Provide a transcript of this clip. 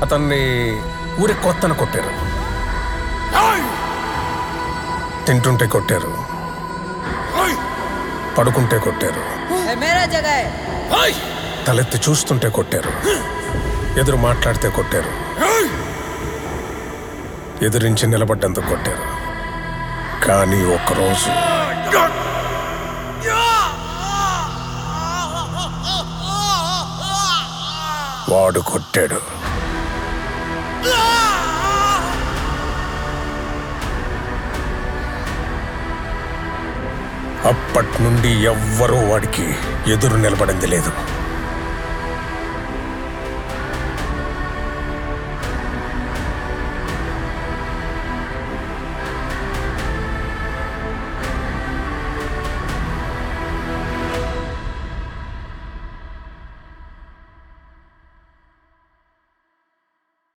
అతన్ని ఊరి కొత్తన కొట్టారు తింటుంటే కొట్టారు పడుకుంటే కొట్టారు ये मेरा जगह है తలెత్తి చూస్తుంటే కొట్టారు ఎదురు మాట్లాడితే కొట్టారు ఎదురించి నిలబడ్డందుకు కొట్టారు కానీ ఒక్కరోజు వాడు కొట్టాడు అప్పటి నుండి ఎవ్వరూ వాడికి ఎదురు నిలబడింది లేదు